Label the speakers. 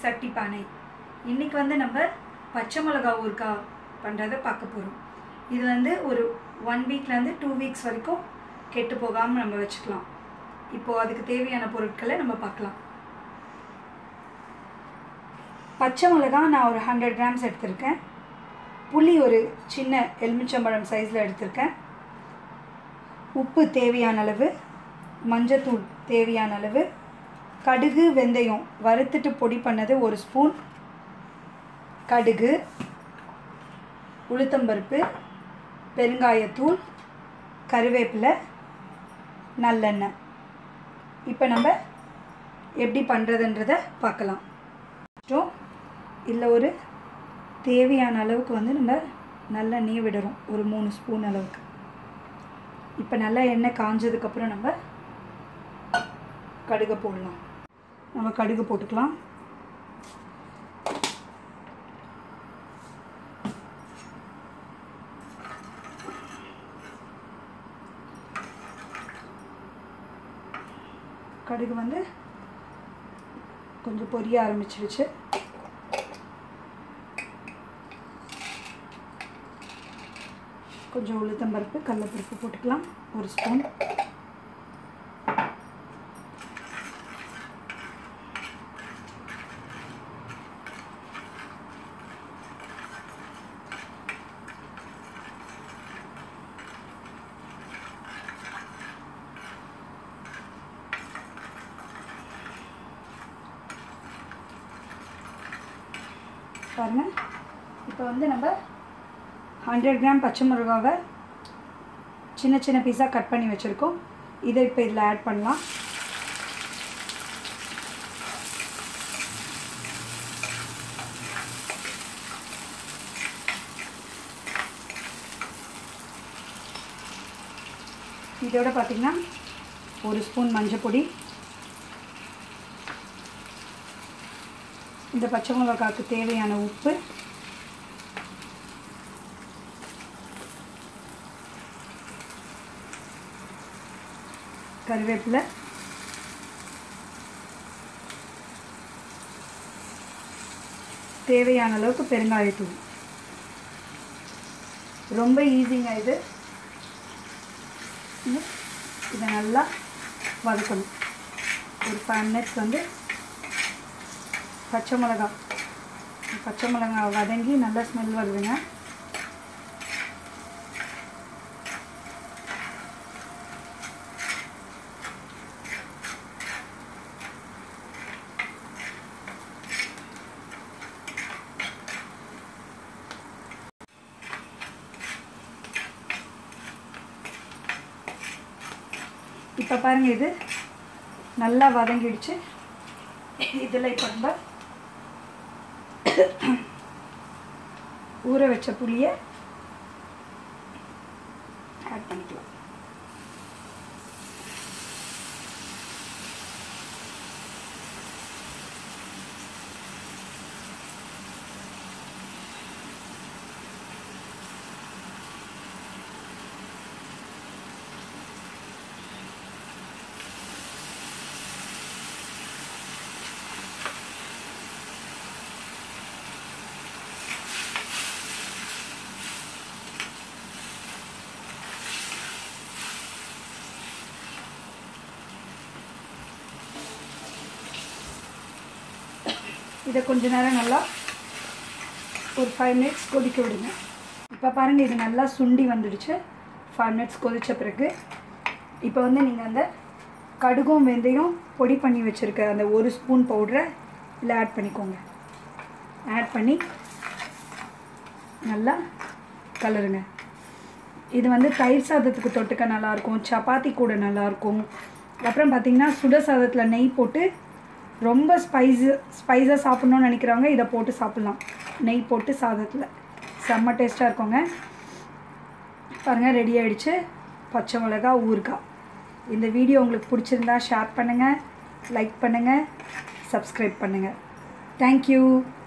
Speaker 1: சட்டி பானை இன்றைக்கி வந்து நம்ம பச்சை மிளகா ஊறுகாய் பண்ணுறதை பார்க்க போகிறோம் இது வந்து ஒரு ஒன் வீக்லேருந்து டூ வீக்ஸ் வரைக்கும் கெட்டு போகாமல் நம்ம வச்சுக்கலாம் இப்போது அதுக்கு தேவையான பொருட்களை நம்ம பார்க்கலாம் பச்சை மிளகா நான் ஒரு ஹண்ட்ரட் கிராம்ஸ் எடுத்திருக்கேன் புளி ஒரு சின்ன எலுமிச்சம்பழம் சைஸில் எடுத்திருக்கேன் உப்பு தேவையான அளவு மஞ்சத்தூள் தேவையான அளவு கடுகு வெந்தயம் வறுத்துட்டு பொடி பண்ணது ஒரு ஸ்பூன் கடுகு உளுத்தம்பருப்பு பெருங்காயத்தூள் கருவேப்பிலை நல்லெண்ணெய் இப்போ நம்ம எப்படி பண்ணுறதுன்றதை பார்க்கலாம் அப்புறம் இதில் ஒரு தேவையான அளவுக்கு வந்து நம்ம நல்லெண்ணெய் விடுறோம் ஒரு மூணு ஸ்பூன் அளவுக்கு இப்போ நல்லா எண்ணெய் காஞ்சதுக்கப்புறம் நம்ம கடுகு போடலாம் நம்ம கடுகு போட்டுக்கலாம் கடுகு வந்து கொஞ்சம் பொரிய ஆரம்பிச்சிருச்சு கொஞ்சம் உளுத்தம்பருப்பு கடலப்பருப்பு போட்டுக்கலாம் ஒரு ஸ்பூன் பாருங்கள் இப்போ வந்து நம்ம ஹண்ட்ரட் கிராம் பச்சை மிளகாவை சின்ன சின்ன பீஸாக கட் பண்ணி வச்சுருக்கோம் இதை இப்போ இதில் ஆட் பண்ணலாம் இதோட பார்த்திங்கன்னா ஒரு ஸ்பூன் மஞ்சள் பொடி இந்த பச்சை மிளகாக்கு தேவையான உப்பு கருவேப்பிலை தேவையான அளவுக்கு பெருங்காயத்தூள் ரொம்ப ஈஸிங்க இது இதை நல்லா வதக்கணும் ஒரு ஃபைவ் மினிட்ஸ் வந்து பச்சை மிளகா பச்சை மிளகா வதங்கி நல்லா ஸ்மெல் வருதுங்க இப்போ பாருங்கள் இது நல்லா வதங்கிடுச்சு இதில் இப்போ நம்ம ஊற வச்ச புளியை ஆட் பண்ணிக்கலாம் இதை கொஞ்ச நேரம் நல்லா ஒரு ஃபைவ் மினிட்ஸ் கொதிக்க விடுங்க இப்போ பாருங்கள் இது நல்லா சுண்டி வந்துடுச்சு ஃபைவ் மினிட்ஸ் கொதித்த பிறகு இப்போ வந்து நீங்கள் அந்த கடுகும் வெந்தயம் பொடி பண்ணி வச்சுருக்க அந்த ஒரு ஸ்பூன் பவுடரை இதில் ஆட் பண்ணிக்கோங்க ஆட் பண்ணி நல்லா கலருங்க இது வந்து தயிர் சாதத்துக்கு தொட்டுக்க நல்லாயிருக்கும் சப்பாத்தி கூட நல்லாயிருக்கும் அப்புறம் பார்த்திங்கன்னா சுட சாதத்தில் நெய் போட்டு ரொம்ப ஸ்பைஸு ஸ்பைஸாக சாப்பிட்ணுன்னு நினைக்கிறவங்க இதை போட்டு சாப்பிட்லாம் நெய் போட்டு சாதத்தில் செம்ம டேஸ்ட்டாக இருக்குங்க பாருங்கள் ரெடி ஆகிடுச்சு பச்சை மிளகா ஊறுகாய் இந்த வீடியோ உங்களுக்கு பிடிச்சிருந்தா ஷேர் பண்ணுங்கள் லைக் பண்ணுங்கள் சப்ஸ்கிரைப் பண்ணுங்கள் தேங்க்யூ